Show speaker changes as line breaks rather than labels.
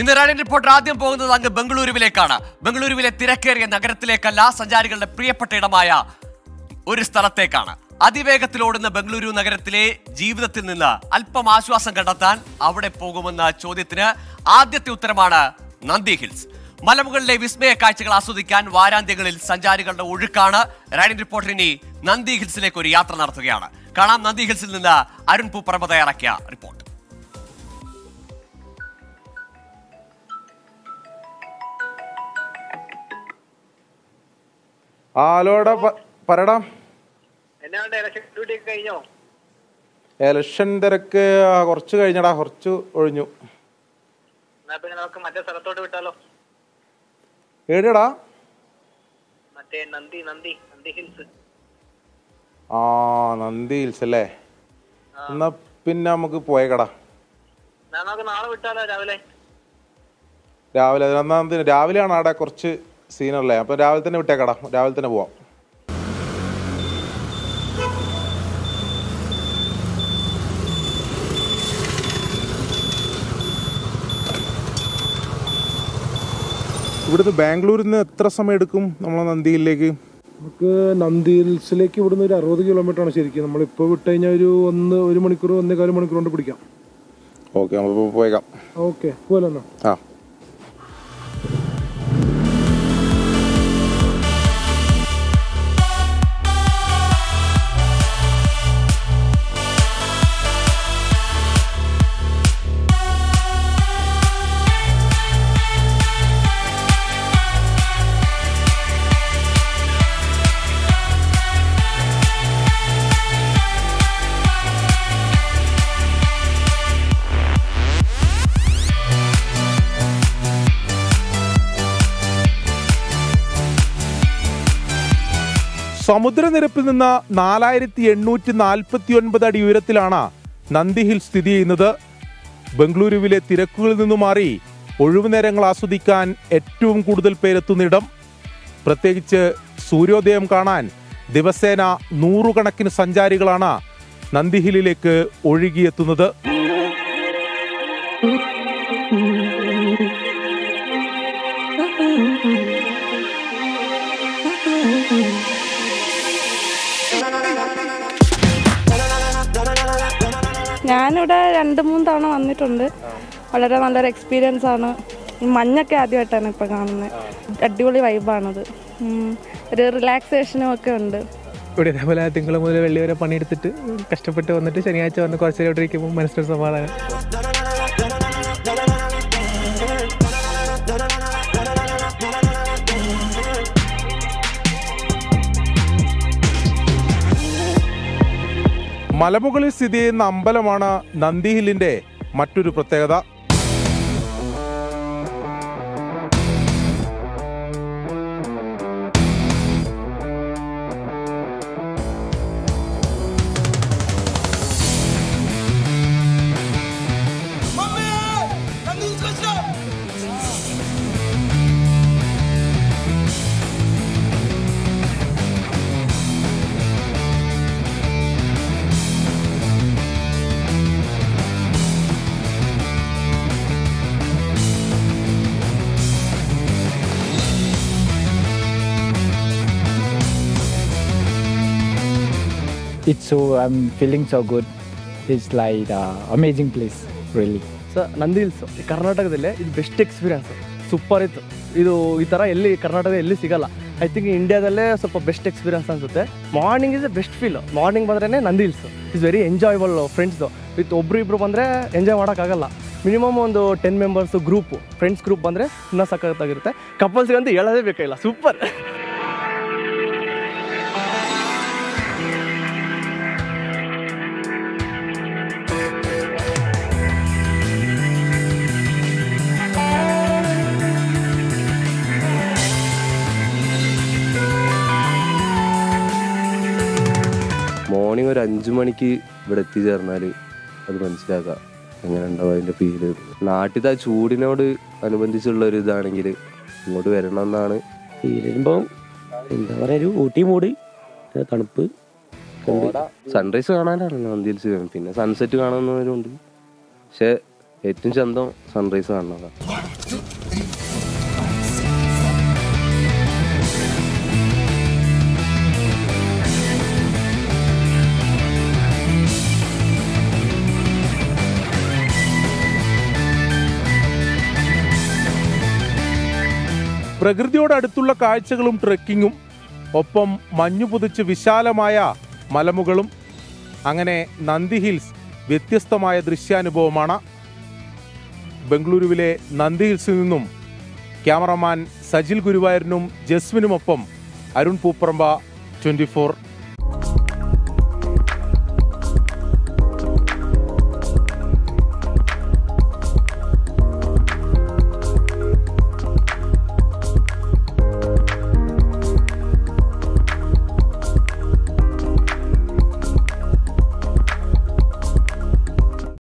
ഇന്ന് റാണി റിപ്പോർട്ടർ ആദ്യം പോകുന്നത് അങ്ങ് ബംഗളൂരുവിലേക്കാണ് ബംഗളൂരുവിലെ തിരക്കേറിയ നഗരത്തിലേക്കല്ല സഞ്ചാരികളുടെ പ്രിയപ്പെട്ട ഇടമായ ഒരു സ്ഥലത്തേക്കാണ് അതിവേഗത്തിൽ ഓടുന്ന ബംഗളൂരു നഗരത്തിലെ ജീവിതത്തിൽ നിന്ന് അല്പം ആശ്വാസം കണ്ടെത്താൻ അവിടെ പോകുമെന്ന ചോദ്യത്തിന് ആദ്യത്തെ ഉത്തരമാണ് നന്ദി ഹിൽസ് മലമുകളിലെ വിസ്മയ കാഴ്ചകൾ ആസ്വദിക്കാൻ വാരാന്ത്യങ്ങളിൽ സഞ്ചാരികളുടെ ഒഴുക്കാണ് റാണി റിപ്പോർട്ടർ ഇനി നന്ദി ഹിൽസിലേക്ക് ഒരു യാത്ര നടത്തുകയാണ് കാണാം നന്ദി ഹിൽസിൽ നിന്ന് അരുൺ പൂപ്പറമ്പ തയ്യാറാക്കിയ റിപ്പോർട്ട്
ആലോടെ പറയടാ
എന്നാണ്ട് ഇലക്ഷൻ ഡ്യൂട്ടി ഒക്കെ കഴിഞ്ഞോ
എലക്ഷൻ തിരക്ക് ആ, കുറച്ച് കഴിഞ്ഞടാ കുറച്ച് ഒഴിഞ്ഞു
എന്നാ പിന്നെ നമുക്ക് മറ്റേ സ്ഥലത്തോട്ട് വിട്ടാലോ
ഏടാ
മറ്റേ നന്ദി നന്ദി നന്ദി ഹിൽസ്
ആ നന്ദി ഹിൽസ് അല്ലേ എന്നാ പിന്നെ നമുക്ക് പോയേക്കടാ
എന്നാ നമുക്ക് നാളെ വിട്ടാലോ രാവിലെ
രാവിലെ എന്നാ എന്തിന് രാവിലെയാണ് അവിടെ കുറച്ച് സീനല്ലേ അപ്പൊ രാവിലെ തന്നെ വിട്ടേക്കടാ രാവിലെ തന്നെ പോവാം ഇവിടുന്ന് ബാംഗ്ലൂരിൽ നിന്ന് എത്ര സമയം എടുക്കും നമ്മളെ നന്ദിയിലേക്ക്
നമുക്ക് നന്ദി ഹിൽസിലേക്ക് ഇവിടുന്ന് ഒരു അറുപത് കിലോമീറ്റർ ആണ് ശരിക്കും നമ്മളിപ്പോൾ വിട്ട് കഴിഞ്ഞാൽ ഒരു ഒന്ന് ഒരു മണിക്കൂർ ഒന്നേകാല് മണിക്കൂർ കൊണ്ട് പിടിക്കാം
ഓക്കെ നമ്മൾ പോയേക്കാം
ഓക്കെ പോലെ എന്നാ
ആ സമുദ്രനിരപ്പിൽ നിന്ന് നാലായിരത്തി എണ്ണൂറ്റി നാൽപ്പത്തി ഒൻപത് അടി ഉയരത്തിലാണ് നന്ദി ഹിൽ സ്ഥിതി ചെയ്യുന്നത് ബംഗളൂരുവിലെ തിരക്കുകളിൽ നിന്നു മാറി ഒഴിവുനേരങ്ങൾ ആസ്വദിക്കാൻ ഏറ്റവും കൂടുതൽ പേരെത്തുന്നിടം പ്രത്യേകിച്ച് സൂര്യോദയം കാണാൻ ദിവസേന നൂറുകണക്കിന് സഞ്ചാരികളാണ് നന്ദി ഹില്ലിലേക്ക് ഒഴുകിയെത്തുന്നത്
ഞാനിവിടെ രണ്ട് മൂന്ന് തവണ വന്നിട്ടുണ്ട് വളരെ നല്ലൊരു എക്സ്പീരിയൻസ് ആണ് ഈ മഞ്ഞൊക്കെ ആദ്യമായിട്ടാണ് ഇപ്പം കാണുന്നത് അടിപൊളി വൈബാണത് ഉം. ഒരു റിലാക്സേഷനും ഒക്കെ ഉണ്ട്
ഇവിടെ ഇതേപോലെ തിങ്കൾ മുതൽ വെള്ളി വരെ പണിയെടുത്തിട്ട് കഷ്ടപ്പെട്ട് വന്നിട്ട് ശനിയാഴ്ച വന്ന് കുറച്ച് നേരം ഇവിടെ ഇരിക്കുമ്പോൾ മനസ്സിലൊരു സമാധാനം
മലമുകളിൽ സ്ഥിതി ചെയ്യുന്ന അമ്പലമാണ് നന്ദി ഹില്ലിന്റെ മറ്റൊരു പ്രത്യേകത
it's so i'm feeling so good it's like uh, amazing place really
so Nandi Hills ಕರ್ನಾಟಕದಲ್ಲೇ ಇದು ಬೆಸ್ಟ್ ಎಕ್ಸ್ಪೀರಿಯನ್ಸ್ ಸೂಪರ್ ಇತ್ತು ಇದು ಈ ಥರ ಎಲ್ಲಿ ಕರ್ನಾಟಕದಲ್ಲಿ ಎಲ್ಲಿ ಸಿಗಲ್ಲ ಐ ಥಿಂಕ್ ಇಂಡಿಯಾದಲ್ಲೇ ಸ್ವಲ್ಪ ಬೆಸ್ಟ್ ಎಕ್ಸ್ಪೀರಿಯನ್ಸ್ ಅನ್ಸುತ್ತೆ morning is a best feel morning ಬಂದ್ರೇ Nandi Hills is very enjoyable ಫ್ರೆಂಡ್ಸ್ದು ವಿತ್ ಒಬ್ರು ಇಬ್ರು ಬಂದರೆ ಎಂಜಾಯ್ ಮಾಡೋಕ್ಕಾಗಲ್ಲ ಮಿನಿಮಮ್ ಒಂದು ten members group friends group ಬಂದರೆ ಇನ್ನೂ ಸಖತ್ತಾಗಿರುತ್ತೆ ಕಪಲ್ಸ್ಗಂತೂ ಹೇಳೋದೇ ಬೇಕಾಗಿಲ್ಲ ಸೂಪರ್
മോർണിംഗ് ഒരു അഞ്ചു മണിക്ക് ഇവിടെ എത്തിച്ചേർന്നാൽ അത് മനസ്സിലാക്കാം എങ്ങനെ ഉണ്ടാവും അതിൻ്റെ ഫീല് നാട്ടിലത്തെ ആ ചൂടിനോട് അനുബന്ധിച്ചുള്ള ഒരു ഇതാണെങ്കിൽ ഇങ്ങോട്ട് വരണം എന്നാണ്
വരുമ്പോൾ എന്താ പറയുക ഒരു ഊട്ടി മൂട് പിന്നെ തണുപ്പ്
സൺറൈസ് കാണാനാണ് നന്ദി ഹിൽസ് പിന്നെ സൺസെറ്റ് കാണുന്നവരുണ്ട് പക്ഷെ ഏറ്റവും ചന്തം സൺറൈസ് കാണുന്നതാണ്
പ്രകൃതിയോട് അടുത്തുള്ള കാഴ്ചകളും ട്രെക്കിങ്ങും ഒപ്പം മഞ്ഞു പുതച്ച് വിശാലമായ മലമുകളും അങ്ങനെ നന്ദി ഹിൽസ് വ്യത്യസ്തമായ ദൃശ്യാനുഭവമാണ് ബംഗളൂരുവിലെ നന്ദി ഹിൽസിൽ നിന്നും ക്യാമറമാൻ സജിൽ ഗുരുവായൂരിനും ജസ്വിനുമൊപ്പം അരുൺ പൂപ്പറമ്പ ട്വൻറ്റി